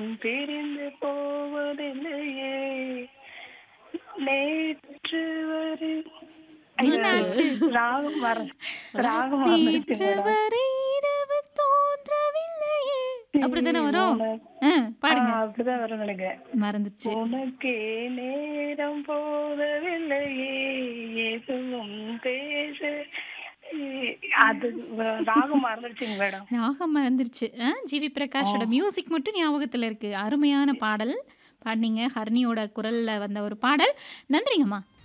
பிரிந்து போவதில்லையே நேற்று வரை ஐயோ, என்னாச்சு? ராகம் மற ராகம் நேற்று மறந்துருச்சு மேடம். வரை இரவு தோன்றவில்லையே அப்படிதானே வரும் உனக்கு- ஆ, பாடுங்க ஆ, அப்படிதான் வரும் நினைக்கிறேன் மறந்துச்சு உனக்கே நேரம் போதவில்லையே எதுவும் பேச அது ராகம் மறந்துருச்சுங்க மேடம் ராகம் மறந்துருச்சு ஆ, ஜிவி பிரகாஷோட மியூசிக் மட்டும் ஞாபகத்துல இருக்கு அருமையான பாடல் பாடினீங்க ஹர்னியோட குரல்ல வந்த ஒரு பாடல் நன்றிங்கம்மா